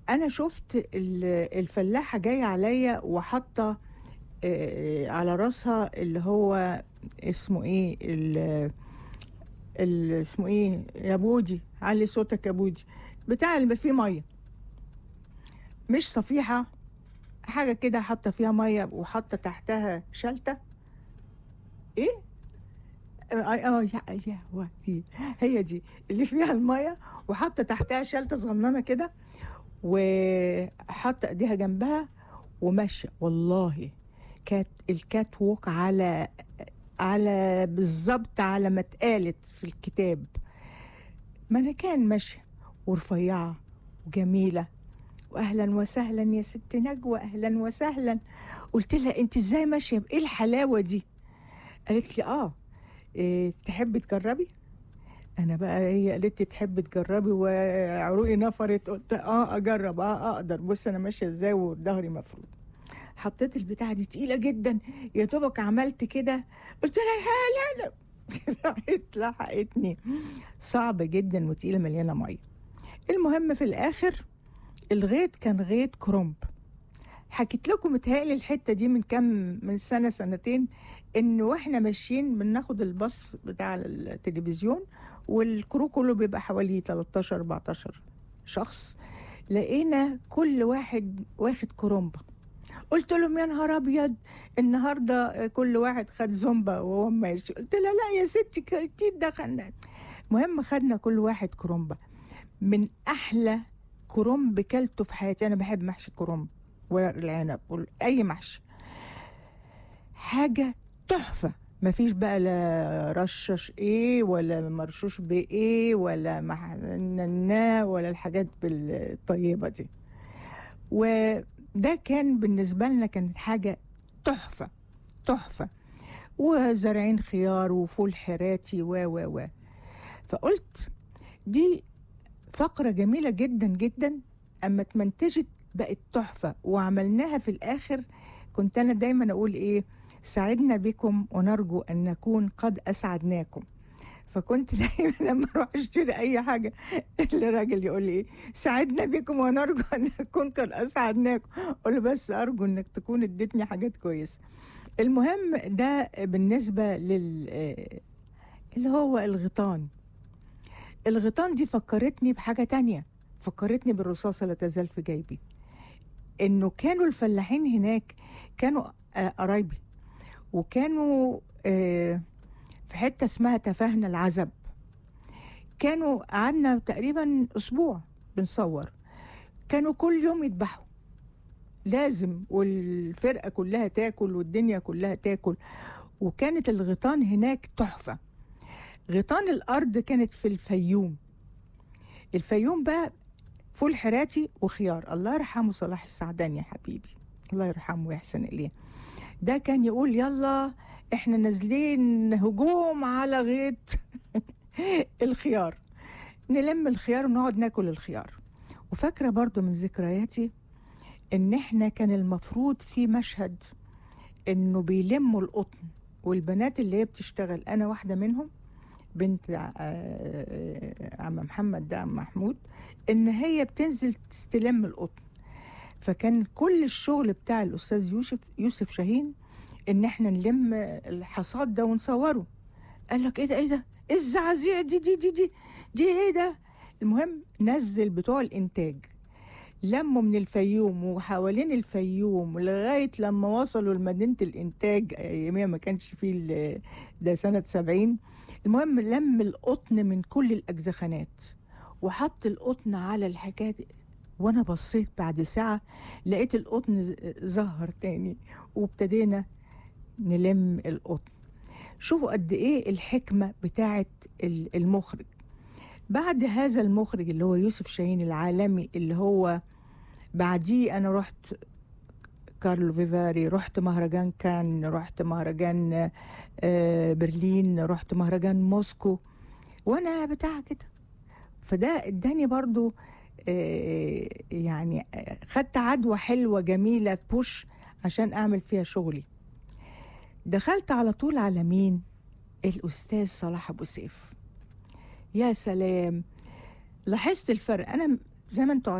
انا شفت ال- الفلاحه جايه عليا وحاطه آه، على راسها اللي هو اسمه ايه ال- ال- اسمه ايه يا بودي علي صوتك يا بودي بتاع اللي فيه ميه مش صفيحه حاجه كده حاطه فيها ميه وحاطه تحتها شلته ايه اه اه يا يا هو دي هي دي اللي فيها الميه وحاطه تحتها شلته صغننه كده وحاطه ايديها جنبها وماشيه والله كانت الكات ووك على على بالظبط على ما اتقالت في الكتاب ما انا كان ماشيه ورفيعه وجميله واهلا وسهلا يا ست نجوى اهلا وسهلا قلت لها انت ازاي ماشيه بايه الحلاوه دي قالت لي اه إيه تحبي تجربي انا بقى هي قالت لي تحبي تجربي وعروقي نفرت قلت اه اجرب اه اقدر بص انا ماشيه ازاي وظهري مفروض حطيت البتاعه دي تقيله جدا يا دوبك عملت كده قلت لها لا لا لا راحت لحقتني صعب جدا وتقيله مليانه ميه المهم في الاخر الغيط كان غيط كرومب حكيت لكم متهيألي الحته دي من كام من سنه سنتين ان واحنا ماشيين بناخد الباص بتاع التلفزيون والكرو كله بيبقى حوالي 13 14 شخص لقينا كل واحد واخد كرومبه قلت لهم يا نهار ابيض النهارده كل واحد خد زومبا وهو ماشي قلت لها لا يا ستي كتير دخلنا المهم خدنا كل واحد كرومبه من احلى كرنب كلته في حياتي انا بحب محشي كرنب ورق العنب اي محشي حاجه تحفه مفيش بقى لا رشش ايه ولا مرشوش بايه ولا محننا ولا الحاجات بالطيبه دي وده كان بالنسبه لنا كانت حاجه تحفه تحفه وزارعين خيار وفول حراتي و و و فقلت دي فقرة جميلة جدا جدا أما اتمنتجت بقت تحفة وعملناها في الآخر كنت أنا دايما أقول إيه سعدنا بكم ونرجو أن نكون قد أسعدناكم فكنت دايما لما اروح اشتري اي حاجه الراجل يقول لي ايه سعدنا بكم ونرجو ان نكون قد اسعدناكم اقول له بس ارجو انك تكون اديتني حاجات كويسه المهم ده بالنسبه لل اللي هو الغيطان الغيطان دي فكرتني بحاجة تانية فكرتني بالرصاصة لا تزال في جيبي انه كانوا الفلاحين هناك كانوا آه قرايبي وكانوا آه في حتة اسمها تفاهنا العزب كانوا قعدنا تقريبا اسبوع بنصور كانوا كل يوم يذبحوا لازم والفرقة كلها تاكل والدنيا كلها تاكل وكانت الغيطان هناك تحفه غيطان الارض كانت في الفيوم الفيوم بقى فول حراتي وخيار الله يرحمه صلاح السعداني يا حبيبي الله يرحمه ويحسن اليه ده كان يقول يلا احنا نازلين هجوم على غيط الخيار نلم الخيار ونقعد ناكل الخيار وفاكره برضو من ذكرياتي ان احنا كان المفروض في مشهد انه بيلموا القطن والبنات اللي هي بتشتغل انا واحده منهم بنت عم محمد ده عم محمود ان هي بتنزل تلم القطن فكان كل الشغل بتاع الاستاذ يوسف يوسف شاهين ان احنا نلم الحصاد ده ونصوره قال لك ايه ده ايه ده ايه الزعازيع دي دي دي دي دي ايه ده المهم نزل بتوع الانتاج لموا من الفيوم وحوالين الفيوم لغاية لما وصلوا لمدينة الإنتاج أيامها ما كانش فيه ده سنة سبعين المهم لم القطن من كل الأجزخانات وحط القطن على الحكاية وأنا بصيت بعد ساعة لقيت القطن ظهر تاني وابتدينا نلم القطن شوفوا قد إيه الحكمة بتاعت المخرج بعد هذا المخرج اللي هو يوسف شاهين العالمي اللي هو بعديه انا رحت كارلو فيفاري رحت مهرجان كان رحت مهرجان برلين رحت مهرجان موسكو وانا بتاع كده فده اداني برضو يعني خدت عدوى حلوة جميلة بوش عشان اعمل فيها شغلي دخلت على طول على مين الاستاذ صلاح ابو سيف يا سلام لاحظت الفرق انا زي ما انتوا